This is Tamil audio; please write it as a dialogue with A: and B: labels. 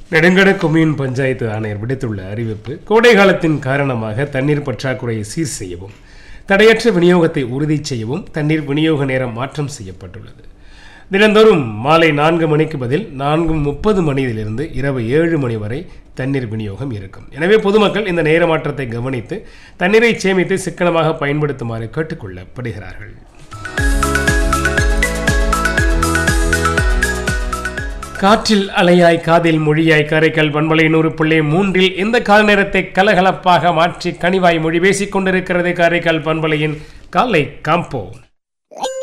A: நெடுங்கட கொம்யூன் பஞ்சாயத்து ஆணையர் விடுத்துள்ள அறிவிப்பு கோடை காலத்தின் காரணமாக தண்ணீர் பற்றாக்குறையை சீர் செய்யவும் தடையற்ற விநியோகத்தை உறுதி செய்யவும் தண்ணீர் விநியோக நேரம் மாற்றம் செய்யப்பட்டுள்ளது தினந்தோறும் மாலை நான்கு மணிக்கு பதில் நான்கு முப்பது மணியிலிருந்து இரவு ஏழு மணி வரை தண்ணீர் விநியோகம் இருக்கும் எனவே பொதுமக்கள் இந்த நேர மாற்றத்தை கவனித்து தண்ணீரை சேமித்து சிக்கனமாக பயன்படுத்துமாறு கேட்டுக்கொள்ளப்படுகிறார்கள் காற்றில் அலையாய் காதில் மொழியாய் காரைக்கால் பண்பலை நூறு புள்ளி மூன்றில் இந்த கால நேரத்தை கலகலப்பாக மாற்றி கனிவாய் மொழி பேசிக் கொண்டிருக்கிறது காரைக்கால் பண்பலையின் காலை காம்போ